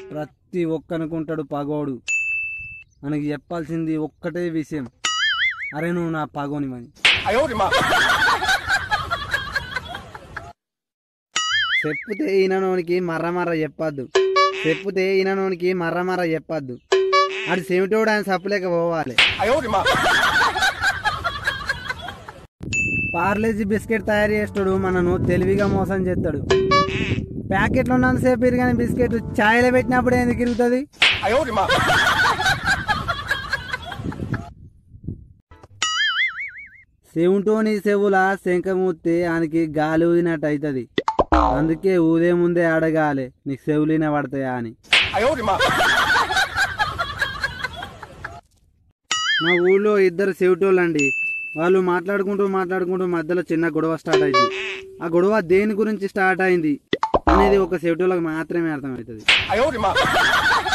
ప్రతి ఒక్కనుకుంటాడు పగోడు మనకి చెప్పాల్సింది ఒక్కటే విషయం అరే నువ్వు నా పగోనివని చెప్పుతే ఈయనోనికి మర్ర మర్ర చెప్పద్దు చెప్పుతే ఈయనోనికి మర్ర మర్ర చెప్పద్దు అది సెమిటోడు ఆయన సప్పులేక పోవాలి పార్లేజీ బిస్కెట్ తయారు చేస్తాడు మనను తెలివిగా మోసం చేస్తాడు ప్యాకెట్లో ఉన్నంతసేపు ఇరిగాని బిస్కెట్ ఛాయలో పెట్టినప్పుడు ఎందుకు ఇరుగుతుంది చెవుటోని చెవుల శంఖమూర్తి ఆయనకి గాలి ఊదినట్టు అవుతుంది అందుకే ఊదే ముందే అడగాలి నీకు చెవులిన పడతాయా అని మా ఊళ్ళో ఇద్దరు చెవిటోళ్ళండి వాళ్ళు మాట్లాడుకుంటూ మాట్లాడుకుంటూ మధ్యలో చిన్న గొడవ స్టార్ట్ అయింది ఆ గొడవ దేని గురించి స్టార్ట్ అయింది అనేది ఒక చెవిటోళ్ళకి మాత్రమే అర్థమవుతుంది